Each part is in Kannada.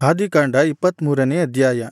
ಆದಿಕಾಂಡ ಇಪ್ಪತ್ತಮೂರನೇ ಅಧ್ಯಾಯ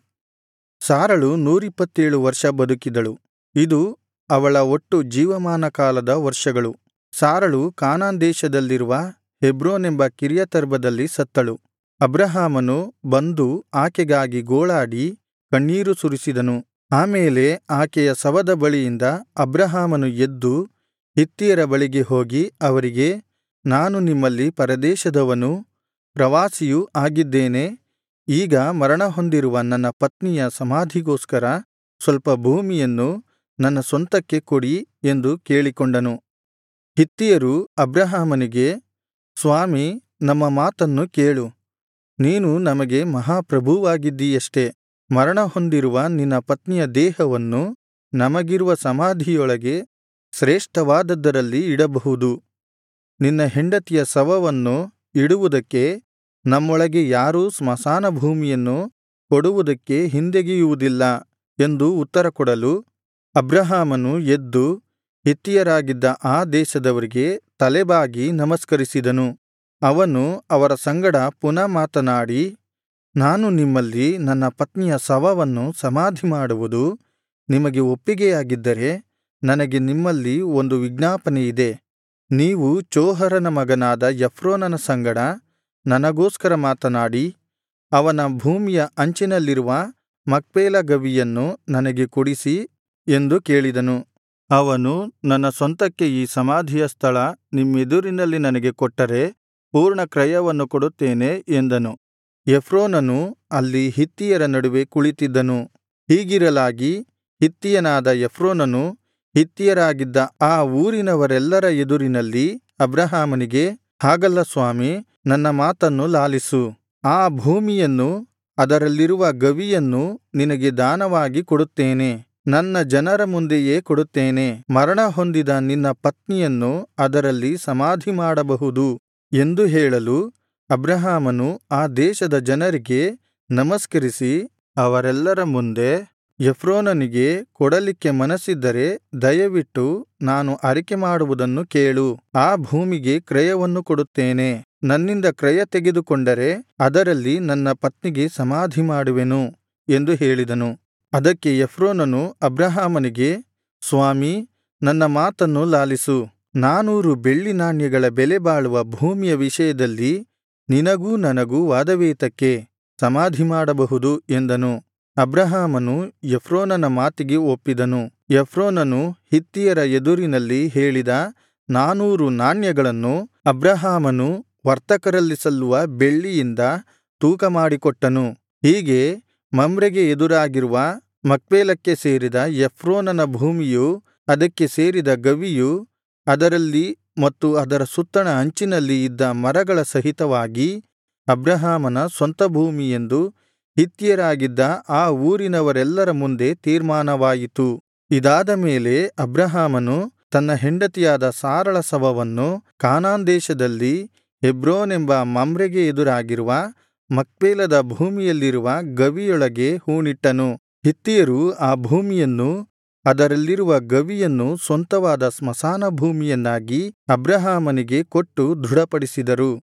ಸಾರಳು ನೂರಿಪ್ಪತ್ತೇಳು ವರ್ಷ ಬದುಕಿದಳು ಇದು ಅವಳ ಒಟ್ಟು ಜೀವಮಾನ ಕಾಲದ ವರ್ಷಗಳು ಸಾರಳು ಕಾನಾನ್ ದೇಶದಲ್ಲಿರುವ ಹೆಬ್ರೋನೆಂಬ ಕಿರ್ಯತರ್ಬದಲ್ಲಿ ಸತ್ತಳು ಅಬ್ರಹಾಮನು ಬಂದು ಆಕೆಗಾಗಿ ಗೋಳಾಡಿ ಕಣ್ಣೀರು ಸುರಿಸಿದನು ಆಮೇಲೆ ಆಕೆಯ ಶವದ ಬಳಿಯಿಂದ ಅಬ್ರಹಾಮನು ಎದ್ದು ಹಿತ್ತಿಯರ ಬಳಿಗೆ ಹೋಗಿ ಅವರಿಗೆ ನಾನು ನಿಮ್ಮಲ್ಲಿ ಪರದೇಶದವನೂ ಪ್ರವಾಸಿಯೂ ಆಗಿದ್ದೇನೆ ಈಗ ಮರಣಹೊಂದಿರುವ ನನ್ನ ಪತ್ನಿಯ ಸಮಾಧಿಗೋಸ್ಕರ ಸ್ವಲ್ಪ ಭೂಮಿಯನ್ನು ನನ್ನ ಸ್ವಂತಕ್ಕೆ ಕೊಡಿ ಎಂದು ಕೇಳಿಕೊಂಡನು ಹಿತ್ತಿಯರು ಅಬ್ರಹಾಮನಿಗೆ ಸ್ವಾಮಿ ನಮ್ಮ ಮಾತನ್ನು ಕೇಳು ನೀನು ನಮಗೆ ಮಹಾಪ್ರಭುವಾಗಿದ್ದೀಯಷ್ಟೆ ಮರಣಹೊಂದಿರುವ ನಿನ್ನ ಪತ್ನಿಯ ದೇಹವನ್ನು ನಮಗಿರುವ ಸಮಾಧಿಯೊಳಗೆ ಶ್ರೇಷ್ಠವಾದದ್ದರಲ್ಲಿ ಇಡಬಹುದು ನಿನ್ನ ಹೆಂಡತಿಯ ಶವವನ್ನು ಇಡುವುದಕ್ಕೆ ನಮ್ಮೊಳಗೆ ಯಾರೂ ಸ್ಮಶಾನ ಭೂಮಿಯನ್ನು ಕೊಡುವುದಕ್ಕೆ ಹಿಂದೆಗೆಯುವುದಿಲ್ಲ ಎಂದು ಉತ್ತರಕೊಡಲು ಅಬ್ರಹಾಮನು ಎದ್ದು ಹಿತ್ತಿಯರಾಗಿದ್ದ ಆ ದೇಶದವರಿಗೆ ತಲೆಬಾಗಿ ನಮಸ್ಕರಿಸಿದನು ಅವನು ಅವರ ಸಂಗಡ ಪುನಃ ಮಾತನಾಡಿ ನಾನು ನಿಮ್ಮಲ್ಲಿ ನನ್ನ ಪತ್ನಿಯ ಶವವನ್ನು ಸಮಾಧಿಮಾಡುವುದು ನಿಮಗೆ ಒಪ್ಪಿಗೆಯಾಗಿದ್ದರೆ ನನಗೆ ನಿಮ್ಮಲ್ಲಿ ಒಂದು ವಿಜ್ಞಾಪನೆಯಿದೆ ನೀವು ಚೋಹರನ ಮಗನಾದ ಎಫ್ರೋನನ ಸಂಗಡ ನನಗೋಸ್ಕರ ಮಾತನಾಡಿ ಅವನ ಭೂಮಿಯ ಅಂಚಿನಲ್ಲಿರುವ ಮಕ್ಪೇಲ ಗವಿಯನ್ನು ನನಗೆ ಕೊಡಿಸಿ ಎಂದು ಕೇಳಿದನು ಅವನು ನನ್ನ ಸ್ವಂತಕ್ಕೆ ಈ ಸಮಾಧಿಯ ಸ್ಥಳ ನಿಮ್ಮೆದುರಿನಲ್ಲಿ ನನಗೆ ಕೊಟ್ಟರೆ ಪೂರ್ಣ ಕ್ರಯವನ್ನು ಕೊಡುತ್ತೇನೆ ಎಂದನು ಎಫ್ರೋನನು ಅಲ್ಲಿ ಹಿತ್ತಿಯರ ನಡುವೆ ಕುಳಿತಿದ್ದನು ಹೀಗಿರಲಾಗಿ ಹಿತ್ತಿಯನಾದ ಎಫ್ರೋನನು ಹಿತ್ತಿಯರಾಗಿದ್ದ ಆ ಊರಿನವರೆಲ್ಲರ ಎದುರಿನಲ್ಲಿ ಅಬ್ರಹಾಮನಿಗೆ ಹಾಗಲ್ಲ ಸ್ವಾಮಿ ನನ್ನ ಮಾತನ್ನು ಲಾಲಿಸು ಆ ಭೂಮಿಯನ್ನು ಅದರಲ್ಲಿರುವ ಗವಿಯನ್ನು ನಿನಗೆ ದಾನವಾಗಿ ಕೊಡುತ್ತೇನೆ ನನ್ನ ಜನರ ಮುಂದೆಯೇ ಕೊಡುತ್ತೇನೆ ಮರಣ ಹೊಂದಿದ ನಿನ್ನ ಪತ್ನಿಯನ್ನು ಅದರಲ್ಲಿ ಸಮಾಧಿ ಮಾಡಬಹುದು ಎಂದು ಹೇಳಲು ಅಬ್ರಹಾಮನು ಆ ದೇಶದ ಜನರಿಗೆ ನಮಸ್ಕರಿಸಿ ಅವರೆಲ್ಲರ ಮುಂದೆ ಎಫ್ರೋನನಿಗೆ ಕೊಡಲಿಕ್ಕೆ ಮನಸ್ಸಿದ್ದರೆ ದಯವಿಟ್ಟು ನಾನು ಅರಿಕೆ ಮಾಡುವುದನ್ನು ಕೇಳು ಆ ಭೂಮಿಗೆ ಕ್ರಯವನ್ನು ಕೊಡುತ್ತೇನೆ ನನ್ನಿಂದ ಕ್ರಯ ತೆಗೆದುಕೊಂಡರೆ ಅದರಲ್ಲಿ ನನ್ನ ಪತ್ನಿಗೆ ಸಮಾಧಿ ಮಾಡುವೆನು ಎಂದು ಹೇಳಿದನು ಅದಕ್ಕೆ ಎಫ್ರೋನನು ಅಬ್ರಹಾಮನಿಗೆ ಸ್ವಾಮಿ ನನ್ನ ಮಾತನ್ನು ಲಾಲಿಸು ನಾನೂರು ಬೆಳ್ಳಿ ನಾಣ್ಯಗಳ ಬೆಲೆ ಬಾಳುವ ಭೂಮಿಯ ವಿಷಯದಲ್ಲಿ ನಿನಗೂ ನನಗೂ ವಾದವೇತಕ್ಕೆ ಸಮಾಧಿ ಮಾಡಬಹುದು ಎಂದನು ಅಬ್ರಹಾಮನು ಎಫ್ರೋನನ ಮಾತಿಗೆ ಒಪ್ಪಿದನು ಎಫ್ರೋನನು ಹಿತ್ತಿಯರ ಎದುರಿನಲ್ಲಿ ಹೇಳಿದ ನಾನೂರು ನಾಣ್ಯಗಳನ್ನು ಅಬ್ರಹಾಮನು ವರ್ತಕರಲ್ಲಿ ಸಲ್ಲುವ ಬೆಳ್ಳಿಯಿಂದ ತೂಕ ಮಾಡಿಕೊಟ್ಟನು ಹೀಗೆ ಮಮ್ರೆಗೆ ಎದುರಾಗಿರುವ ಮಕ್ಪೇಲಕ್ಕೆ ಸೇರಿದ ಎಫ್ರೋನನ ಭೂಮಿಯೂ ಅದಕ್ಕೆ ಸೇರಿದ ಗವಿಯೂ ಅದರಲ್ಲಿ ಮತ್ತು ಅದರ ಸುತ್ತಣ ಅಂಚಿನಲ್ಲಿ ಇದ್ದ ಮರಗಳ ಸಹಿತವಾಗಿ ಅಬ್ರಹಾಮನ ಸ್ವಂತ ಭೂಮಿಯೆಂದು ಹಿತ್ತಿಯರಾಗಿದ್ದ ಆ ಊರಿನವರೆಲ್ಲರ ಮುಂದೆ ತೀರ್ಮಾನವಾಯಿತು ಇದಾದ ಮೇಲೆ ಅಬ್ರಹಾಮನು ತನ್ನ ಹೆಂಡತಿಯಾದ ಸಾರಳ ಶವವನ್ನು ಕಾನಾನ್ ದೇಶದಲ್ಲಿ ಹೆಬ್ರೋನೆಂಬ ಮಮ್ರೆಗೆ ಎದುರಾಗಿರುವ ಮಕ್ಪೇಲದ ಭೂಮಿಯಲ್ಲಿರುವ ಗವಿಯೊಳಗೆ ಹೂಣಿಟ್ಟನು ಹಿತ್ತಿಯರು ಆ ಭೂಮಿಯನ್ನು ಅದರಲ್ಲಿರುವ ಗವಿಯನ್ನು ಸ್ವಂತವಾದ ಸ್ಮಶಾನ ಭೂಮಿಯನ್ನಾಗಿ ಅಬ್ರಹಾಮನಿಗೆ ಕೊಟ್ಟು ದೃಢಪಡಿಸಿದರು